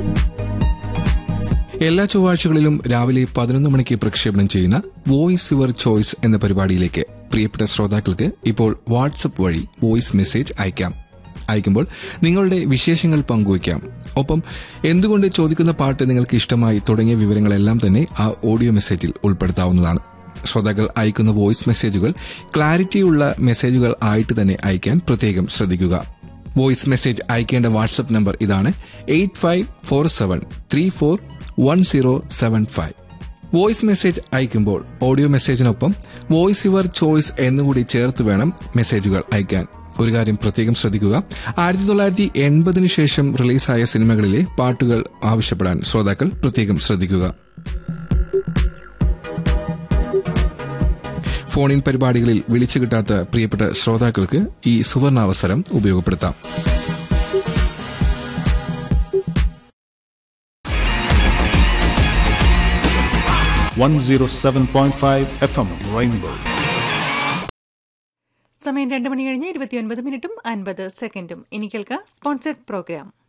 എല്ലാ ചൊവ്വാഴ്ചകളിലും രാവിലെ പതിനൊന്ന് മണിക്ക് പ്രക്ഷേപണം ചെയ്യുന്ന വോയിസ് യുവർ ചോയ്സ് എന്ന പരിപാടിയിലേക്ക് പ്രിയപ്പെട്ട ശ്രോതാക്കൾക്ക് ഇപ്പോൾ വാട്സപ്പ് വഴി വോയിസ് മെസ്സേജ് അയക്കാം അയക്കുമ്പോൾ നിങ്ങളുടെ വിശേഷങ്ങൾ പങ്കുവയ്ക്കാം ഒപ്പം എന്തുകൊണ്ട് ചോദിക്കുന്ന പാട്ട് നിങ്ങൾക്ക് ഇഷ്ടമായി തുടങ്ങിയ വിവരങ്ങളെല്ലാം തന്നെ ആ ഓഡിയോ മെസ്സേജിൽ ഉൾപ്പെടുത്താവുന്നതാണ് ശ്രോതാക്കൾ അയക്കുന്ന വോയിസ് മെസ്സേജുകൾ ക്ലാരിറ്റിയുള്ള മെസ്സേജുകൾ ആയിട്ട് തന്നെ അയക്കാൻ പ്രത്യേകം ശ്രദ്ധിക്കുക വോയിസ് മെസ്സേജ് അയക്കേണ്ട വാട്സ്ആപ്പ് നമ്പർ ഇതാണ് eight five four seven three four one zero seven five voice message അയക്കുമ്പോൾ ഓഡിയോ മെസ്സേജിനൊപ്പം വോയിസ് യുവർ ചോയ്സ് എന്നുകൂടി ചേർത്ത് വേണം മെസ്സേജുകൾ അയക്കാൻ ഒരു കാര്യം പ്രത്യേകം ശ്രദ്ധിക്കുക ആയിരത്തി തൊള്ളായിരത്തി എൺപതിനു ശേഷം റിലീസായ സിനിമകളിലെ പാട്ടുകൾ ആവശ്യപ്പെടാൻ ശ്രോതാക്കൾ പ്രത്യേകം ശ്രദ്ധിക്കുക ഫോണിൻ പരിപാടികളിൽ വിളിച്ചു കിട്ടാത്ത പ്രിയപ്പെട്ട ശ്രോതാക്കൾക്ക് ഈ സുവർണാവസരം ഉപയോഗപ്പെടുത്താം one zero seven point five FM Rainbow. സമയം രണ്ട് മണി കഴിഞ്ഞ് ഇരുപത്തിയൊൻപത് മിനിറ്റും അൻപത് സെക്കൻഡും ഇനി കേൾക്കാം സ്പോൺസർഡ് പ്രോഗ്രാം